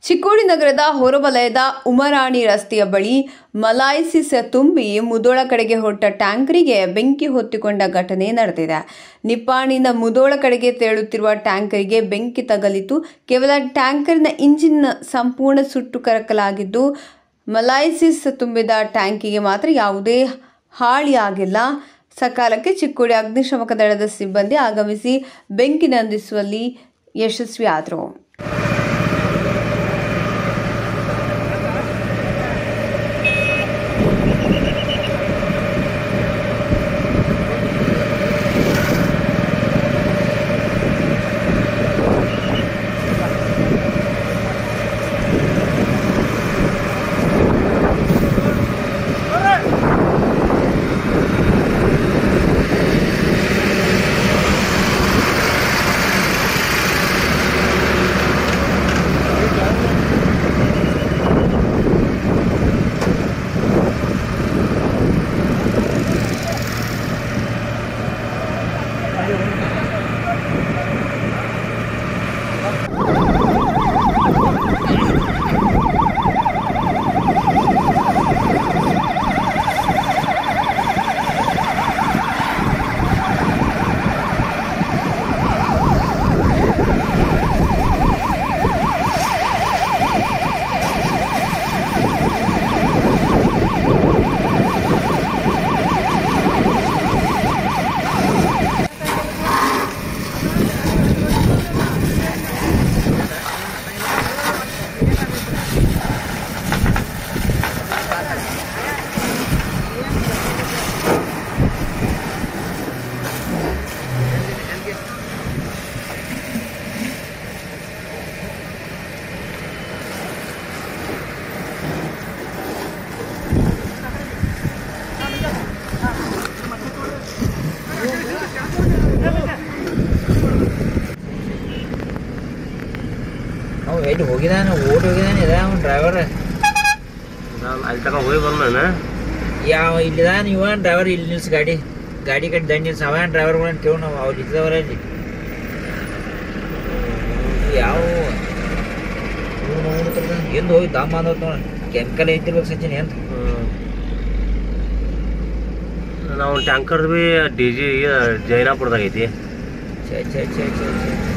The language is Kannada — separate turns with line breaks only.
ಚಿಕ್ಕೋಡಿ ನಗರದ ಹೊರವಲಯದ ಉಮರಾಣಿ ರಸ್ತೆಯ ಬಳಿ ಮಲಾಯಿಸಿಸ್ ತುಂಬಿ ಮುದೋಳ ಕಡೆಗೆ ಹೊರಟ ಟ್ಯಾಂಕರಿಗೆ ಬೆಂಕಿ ಹೊತ್ತಿಕೊಂಡ ಘಟನೆ ನಡೆದಿದೆ ನಿಪ್ಪಾಣಿಂದ ಮುದೋಳ ಕಡೆಗೆ ತೆರಳುತ್ತಿರುವ ಟ್ಯಾಂಕರಿಗೆ ಬೆಂಕಿ ತಗಲಿತು ಕೇವಲ ಟ್ಯಾಂಕರ್ನ ಇಂಜಿನ್ ಸಂಪೂರ್ಣ ಸುಟ್ಟು ಕರಕಲಾಗಿದ್ದು ಮಲಾಯಿಸಿಸ್ ತುಂಬಿದ ಟ್ಯಾಂಕಿಗೆ ಮಾತ್ರ ಯಾವುದೇ ಹಾಳಿಯಾಗಿಲ್ಲ ಸಕಾಲಕ್ಕೆ ಚಿಕ್ಕೋಡಿ ಅಗ್ನಿಶಾಮಕ ದಳದ ಸಿಬ್ಬಂದಿ ಆಗಮಿಸಿ ಬೆಂಕಿ ನಂದಿಸುವಲ್ಲಿ ಯಶಸ್ವಿಯಾದರು
ಅವ ಎಲ್ಲಿ ಹೋಗಿದಾನ ಓಟ್ ಹೋಗಿದಾನ ಇದ ಅವ್ನ ಡ್ರೈವರ್
ನಾನು ಅಲ್ಲಿ ತನಕ ಹೋಗಿ ಬಂದ
ಯಾವ ಇಲ್ಲಿದಾನ ಇವ ಡ್ರೈವರ್ ಇಲ್ಲಿ ನಿಲ್ಸ್ ಗಾಡಿ ಗಾಡಿ ಕಡೆ ದಂಡ್ ನಿಲ್ಸ ಅವ ಡ್ರೈವರ್ಗಳನ್ನ ಕೇಳು ನಾವು ಅವ್ರು ಇದ್ದವರ ಇಲ್ಲಿ ಯಾವ ಎಂದು ಹೋಗಿ ದಾಮ್ ಬಂದತ್ ನೋಡ ಕೆಮಿಕಲ್ ಐತಿರ್ಬೇಕು ಸಚಿನ್ ಎಂತ
ನಾವು ಟ್ಯಾಂಕರ್ ಬಿ ಡಿ ಜಿ ಜೈನಾಪುರದಾಗ ಐತಿ
ಛೇ ಛೇ ಛೇ ಛೇ ಛೇ